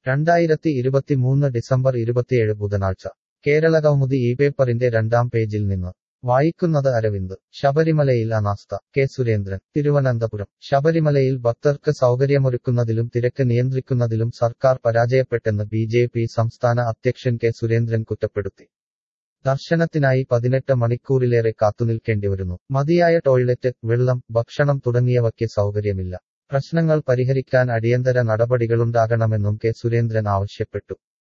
രണ്ടായിരത്തി ഇരുപത്തിമൂന്ന് ഡിസംബർ ഇരുപത്തിയേഴ് ബുധനാഴ്ച കേരളകൗമുദി ഈ പേപ്പറിന്റെ രണ്ടാം പേജിൽ നിന്ന് വായിക്കുന്നത് അരവിന്ദ് ശബരിമലയിൽ അനാസ്ഥ കെ സുരേന്ദ്രൻ തിരുവനന്തപുരം ശബരിമലയിൽ ഭക്തർക്ക് സൗകര്യമൊരുക്കുന്നതിലും തിരക്ക് നിയന്ത്രിക്കുന്നതിലും സർക്കാർ പരാജയപ്പെട്ടെന്ന് ബി ജെ പി സംസ്ഥാന അധ്യക്ഷൻ കെ സുരേന്ദ്രൻ കുറ്റപ്പെടുത്തി ദർശനത്തിനായി പതിനെട്ട് മണിക്കൂറിലേറെ കാത്തുനിൽക്കേണ്ടിവരുന്നു മതിയായ ടോയ്ലറ്റ് വെള്ളം ഭക്ഷണം തുടങ്ങിയവയ്ക്ക് സൗകര്യമില്ല പ്രശ്നങ്ങൾ പരിഹരിക്കാൻ അടിയന്തര നടപടികളുണ്ടാകണമെന്നും കെ സുരേന്ദ്രൻ ആവശ്യപ്പെട്ടു